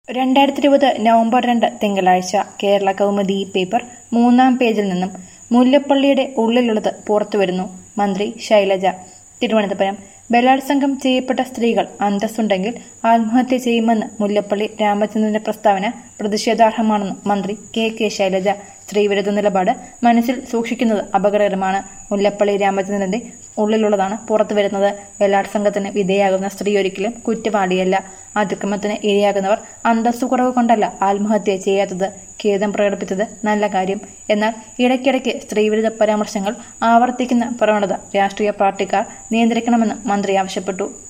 രണ്ടായിരത്തി ഇരുപത് നവംബർ രണ്ട് തിങ്കളാഴ്ച കേരള കൗമുദി പേപ്പർ മൂന്നാം പേജിൽ നിന്നും മുല്ലപ്പള്ളിയുടെ ഉള്ളിലുള്ളത് പുറത്തുവരുന്നു മന്ത്രി ശൈലജ തിരുവനന്തപുരം ബലാത്സംഗം ചെയ്യപ്പെട്ട സ്ത്രീകൾ അന്തസ്സുണ്ടെങ്കിൽ ആത്മഹത്യ ചെയ്യുമെന്ന് മുല്ലപ്പള്ളി രാമചന്ദ്രന്റെ പ്രസ്താവന പ്രതിഷേധാർഹമാണെന്ന് മന്ത്രി കെ കെ ശൈലജ സ്ത്രീവിരുദ്ധ നിലപാട് മനസ്സിൽ സൂക്ഷിക്കുന്നത് അപകടകരമാണ് മുല്ലപ്പള്ളി രാമചന്ദ്രന്റെ ഉള്ളിലുള്ളതാണ് പുറത്തു വരുന്നത് ബലാത്സംഗത്തിന് വിധേയാകുന്ന സ്ത്രീ ഒരിക്കലും കുറ്റവാളിയല്ല അതിക്രമത്തിന് ഇരയാകുന്നവർ അന്തസ്സുകുറവ് കൊണ്ടല്ല ആത്മഹത്യ ചെയ്യാത്തത് ഖേദം പ്രകടിപ്പിച്ചത് നല്ല കാര്യം എന്നാൽ ഇടയ്ക്കിടയ്ക്ക് സ്ത്രീവിരുദ്ധ പരാമർശങ്ങൾ ആവർത്തിക്കുന്ന പ്രവണത രാഷ്ട്രീയ പാർട്ടിക്കാർ നിയന്ത്രിക്കണമെന്ന് മന്ത്രി ആവശ്യപ്പെട്ടു